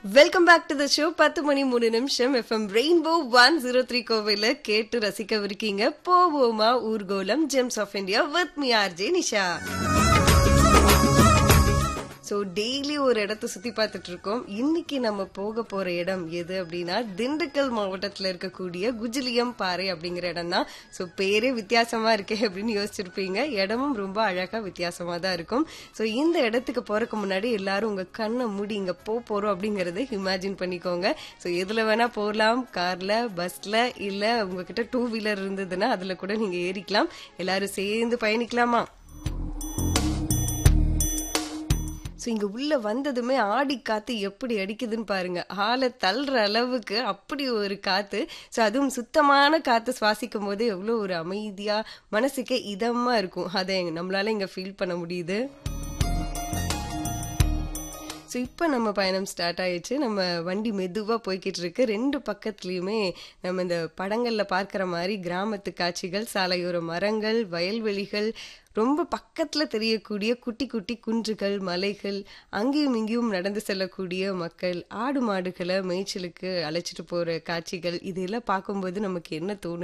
welcome back to the show பத்து மணி மூணு நிமிஷம் FM rainbow one zero three கோவில கேட்டு ரசிக்கவிருக்கீங்க போவோமா ஊர்கோலம் gems of India with me RJ Nisha so daily ஒரு இடத்த சுத்தி பார்த்துட்டு இருக்கோம் இன்னைக்கு நம்ம போக போற இடம் எது அப்படின்னா திண்டுக்கல் மாவட்டத்தில் இருக்கக்கூடிய குஜிலியம் பாறை அப்படிங்கிற இடம் தான் ஸோ பேரே வித்தியாசமா இருக்கே அப்படின்னு யோசிச்சிருப்பீங்க இடமும் ரொம்ப அழகா வித்தியாசமா தான் இருக்கும் ஸோ இந்த இடத்துக்கு போறதுக்கு முன்னாடி எல்லாரும் உங்க கண்ணை மூடி இங்க போ போறோம் அப்படிங்கறத இமேஜின் பண்ணிக்கோங்க ஸோ எதுல வேணா போகலாம் கார்ல பஸ்ல இல்ல உங்ககிட்ட டூ வீலர் இருந்ததுன்னா அதுல கூட நீங்க ஏறிக்கலாம் எல்லாரும் சேர்ந்து பயணிக்கலாமா ஸோ இங்க உள்ள வந்ததுமே ஆடி காத்து எப்படி அடிக்குதுன்னு பாருங்க ஆளை தள்ளுற அளவுக்கு அப்படி ஒரு காத்து ஸோ அதுவும் சுத்தமான காத்து சுவாசிக்கும் போது எவ்வளோ ஒரு அமைதியா மனசுக்கே இதமா இருக்கும் அதை நம்மளால இங்க ஃபீல் பண்ண முடியுது ஸோ இப்போ நம்ம பயணம் ஸ்டார்ட் ஆயிடுச்சு நம்ம வண்டி மெதுவாக போய்கிட்டு இருக்கு ரெண்டு பக்கத்துலேயுமே நம்ம இந்த படங்களில் பார்க்குற மாதிரி கிராமத்து காட்சிகள் சாலையோர மரங்கள் வயல்வெளிகள் ரொம்ப பக்கத்தில் தெரியக்கூடிய குட்டி குட்டி குன்றுகள் மலைகள் அங்கேயும் இங்கேயும் நடந்து செல்லக்கூடிய மக்கள் ஆடு மாடுகளை மேய்ச்சலுக்கு அழைச்சிட்டு போகிற காட்சிகள் இதெல்லாம் பார்க்கும்போது நமக்கு என்ன தோணுது